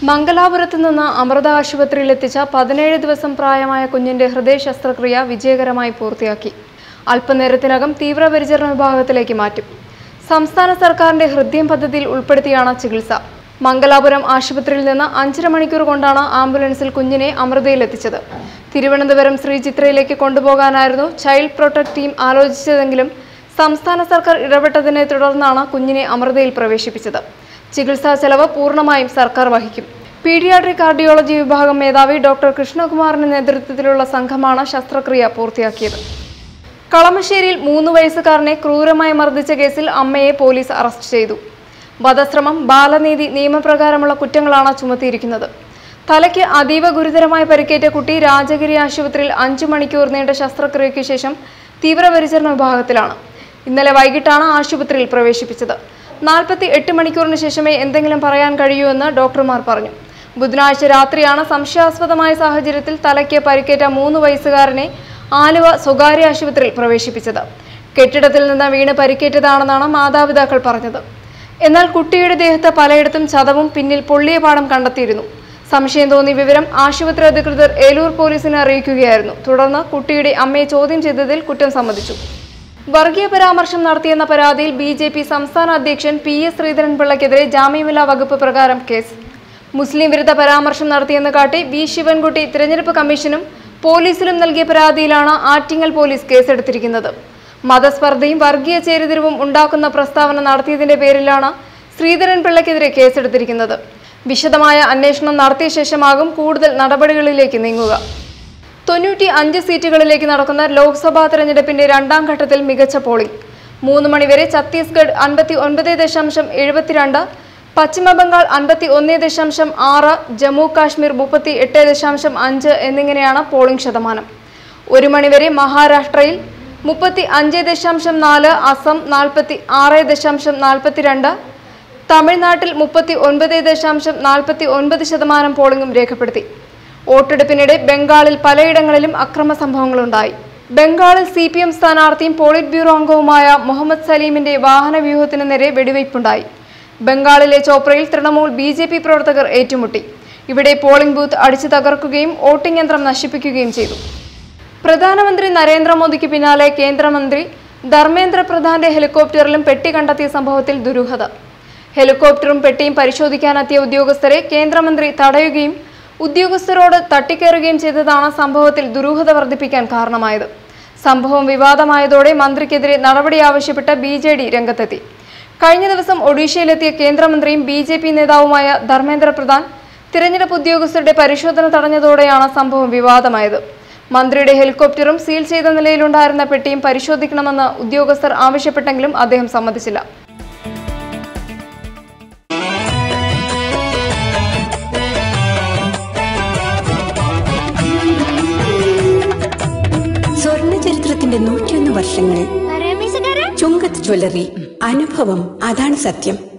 മംഗലാപുരത്ത് നിന്ന് അമൃത ആശുപത്രിയിൽ എത്തിച്ച പതിനേഴ് ദിവസം പ്രായമായ കുഞ്ഞിന്റെ ഹൃദയ ശസ്ത്രക്രിയ വിജയകരമായി പൂർത്തിയാക്കി അല്പനേരത്തിനകം തീവ്രപരിചരണ വിഭാഗത്തിലേക്ക് മാറ്റും സംസ്ഥാന സർക്കാരിന്റെ ഹൃദയം പദ്ധതിയിൽ ഉൾപ്പെടുത്തിയാണ് ചികിത്സ മംഗലാപുരം ആശുപത്രിയിൽ നിന്ന് അഞ്ചര മണിക്കൂർ കൊണ്ടാണ് ആംബുലൻസിൽ കുഞ്ഞിനെ അമൃതയിൽ എത്തിച്ചത് തിരുവനന്തപുരം ശ്രീ ചിത്രയിലേക്ക് കൊണ്ടുപോകാനായിരുന്നു ചൈൽഡ് പ്രൊട്ടക്ട് ടീം ആലോചിച്ചതെങ്കിലും സംസ്ഥാന സർക്കാർ ഇടപെട്ടതിനെ തുടർന്നാണ് കുഞ്ഞിനെ അമൃതയിൽ പ്രവേശിപ്പിച്ചത് ചികിത്സാ ചെലവ് പൂർണ്ണമായും സർക്കാർ വഹിക്കും പീഡിയാട്രിക് കാർഡിയോളജി വിഭാഗം മേധാവി ഡോക്ടർ കൃഷ്ണകുമാറിന്റെ നേതൃത്വത്തിലുള്ള സംഘമാണ് ശസ്ത്രക്രിയ പൂർത്തിയാക്കിയത് കളമശ്ശേരിയിൽ മൂന്ന് വയസ്സുകാരനെ ക്രൂരമായി മർദ്ദിച്ച കേസിൽ അമ്മയെ പോലീസ് അറസ്റ്റ് ചെയ്തു വധശ്രമം ബാലനീതി നിയമപ്രകാരമുള്ള കുറ്റങ്ങളാണ് ചുമത്തിയിരിക്കുന്നത് തലയ്ക്ക് അതീവ ഗുരുതരമായി പരിക്കേറ്റ കുട്ടി രാജഗിരി ആശുപത്രിയിൽ അഞ്ചു മണിക്കൂർ നീണ്ട ശസ്ത്രക്രിയയ്ക്ക് ശേഷം തീവ്രപരിചരണ വിഭാഗത്തിലാണ് ഇന്നലെ വൈകിട്ടാണ് ആശുപത്രിയിൽ പ്രവേശിപ്പിച്ചത് നാൽപ്പത്തി എട്ട് മണിക്കൂറിന് ശേഷമേ എന്തെങ്കിലും പറയാൻ കഴിയൂ എന്ന് ഡോക്ടർമാർ പറഞ്ഞു ബുധനാഴ്ച രാത്രിയാണ് സംശയാസ്പദമായ സാഹചര്യത്തിൽ തലയ്ക്ക് പരിക്കേറ്റ മൂന്ന് വയസ്സുകാരനെ ആലുവ സ്വകാര്യ ആശുപത്രിയിൽ പ്രവേശിപ്പിച്ചത് കെട്ടിടത്തിൽ നിന്ന് വീണ് പരിക്കേറ്റതാണെന്നാണ് മാതാപിതാക്കൾ പറഞ്ഞത് എന്നാൽ കുട്ടിയുടെ ദേഹത്ത് പലയിടത്തും ചതവും പിന്നിൽ പൊള്ളിയ പാടം കണ്ടെത്തിയിരുന്നു സംശയം തോന്നിയ വിവരം ആശുപത്രി അധികൃതർ ഏലൂർ പോലീസിനെ അറിയിക്കുകയായിരുന്നു തുടർന്ന് കുട്ടിയുടെ അമ്മയെ ചോദ്യം ചെയ്തതിൽ കുറ്റം സമ്മതിച്ചു വർഗീയ പരാമർശം നടത്തിയെന്ന പരാതിയിൽ ബി ജെ പി സംസ്ഥാന അധ്യക്ഷൻ പി എസ് ശ്രീധരൻപിള്ളയ്ക്കെതിരെ ജാമ്യമില്ലാ വകുപ്പ് പ്രകാരം കേസ് മുസ്ലിം വിരുദ്ധ പരാമർശം നടത്തിയെന്ന് കാട്ടി വി ശിവൻകുട്ടി തിരഞ്ഞെടുപ്പ് കമ്മീഷനും പോലീസിലും നൽകിയ പരാതിയിലാണ് ആറ്റിങ്ങൽ പോലീസ് കേസെടുത്തിരിക്കുന്നത് മതസ്പർദ്ധയും വർഗീയ ചേരിതിരിവും ഉണ്ടാക്കുന്ന പ്രസ്താവന നടത്തിയതിന്റെ പേരിലാണ് ശ്രീധരൻ പിള്ളയ്ക്കെതിരെ കേസെടുത്തിരിക്കുന്നത് വിശദമായ അന്വേഷണം നടത്തിയ ശേഷമാകും കൂടുതൽ നടപടികളിലേക്ക് നീങ്ങുക തൊണ്ണൂറ്റി അഞ്ച് സീറ്റുകളിലേക്ക് നടക്കുന്ന ലോക്സഭാ തെരഞ്ഞെടുപ്പിന്റെ രണ്ടാം ഘട്ടത്തിൽ മികച്ച പോളിംഗ് മൂന്ന് മണിവരെ ഛത്തീസ്ഗഡ് അൻപത്തി ഒൻപത് ദശാംശം എഴുപത്തിരണ്ട് പശ്ചിമ ബംഗാൾ അൻപത്തി ഒന്ന് ദശാംശം ആറ് ജമ്മു കാശ്മീർ മുപ്പത്തി എട്ട് ദശാംശം അഞ്ച് എന്നിങ്ങനെയാണ് പോളിംഗ് ശതമാനം ഒരു മണിവരെ മഹാരാഷ്ട്രയിൽ മുപ്പത്തി അഞ്ച് ദശാംശം നാല് അസം നാൽപ്പത്തി ആറ് ദശാംശം നാൽപ്പത്തിരണ്ട് തമിഴ്നാട്ടിൽ മുപ്പത്തി ഒൻപത് ദശാംശം നാൽപ്പത്തി ഒൻപത് ശതമാനം പോളിംഗും രേഖപ്പെടുത്തി വോട്ടെടുപ്പിനിടെ ബംഗാളിൽ പലയിടങ്ങളിലും അക്രമ സംഭവങ്ങളുണ്ടായി ബംഗാളിൽ സി പി എം സ്ഥാനാർത്ഥിയും പോളിറ്റ് ബ്യൂറോ അംഗവുമായ മുഹമ്മദ് സലീമിന്റെ വാഹന വ്യൂഹത്തിന് നേരെ വെടിവയ്പുണ്ടായി ബംഗാളിലെ ചോപ്രയിൽ തൃണമൂൽ ബി ജെ പി പ്രവർത്തകർ ഏറ്റുമുട്ടി ഇവിടെ പോളിംഗ് ബൂത്ത് അടിച്ചു തകർക്കുകയും വോട്ടിംഗ് യന്ത്രം നശിപ്പിക്കുകയും ചെയ്തു പ്രധാനമന്ത്രി നരേന്ദ്രമോദിക്ക് പിന്നാലെ കേന്ദ്രമന്ത്രി ധർമ്മേന്ദ്ര പ്രധാന്റെ ഹെലികോപ്റ്ററിലും പെട്ടി കണ്ടെത്തിയ സംഭവത്തിൽ ദുരൂഹത ഹെലികോപ്റ്ററും പെട്ടിയും പരിശോധിക്കാനെത്തിയ ഉദ്യോഗസ്ഥരെ കേന്ദ്രമന്ത്രി തടയുകയും ഉദ്യോഗസ്ഥരോട് തട്ടിക്കയറുകയും ചെയ്തതാണ് സംഭവത്തിൽ ദുരൂഹത വർദ്ധിപ്പിക്കാൻ കാരണമായത് സംഭവം വിവാദമായതോടെ മന്ത്രിക്കെതിരെ നടപടി ആവശ്യപ്പെട്ട് ബി ജെ ഡി രംഗത്തെത്തി കഴിഞ്ഞ ദിവസം ഒഡീഷയിലെത്തിയ കേന്ദ്രമന്ത്രിയും ബി ജെ പി നേതാവുമായ ധർമ്മേന്ദ്ര പ്രധാൻ തിരഞ്ഞെടുപ്പ് ഉദ്യോഗസ്ഥരുടെ പരിശോധന തടഞ്ഞതോടെയാണ് സംഭവം വിവാദമായത് മന്ത്രിയുടെ ഹെലികോപ്റ്ററും സീൽ ചെയ്ത നിലയിലുണ്ടായിരുന്ന പെട്ടിയും പരിശോധിക്കണമെന്ന് ഉദ്യോഗസ്ഥർ ആവശ്യപ്പെട്ടെങ്കിലും അദ്ദേഹം സമ്മതിച്ചില്ല സ്വർണ്ണ ചരിത്രത്തിന്റെ നൂറ്റിയൊന്ന് വർഷങ്ങൾ ചുങ്കത്ത് ജ്വല്ലറി അനുഭവം അതാണ് സത്യം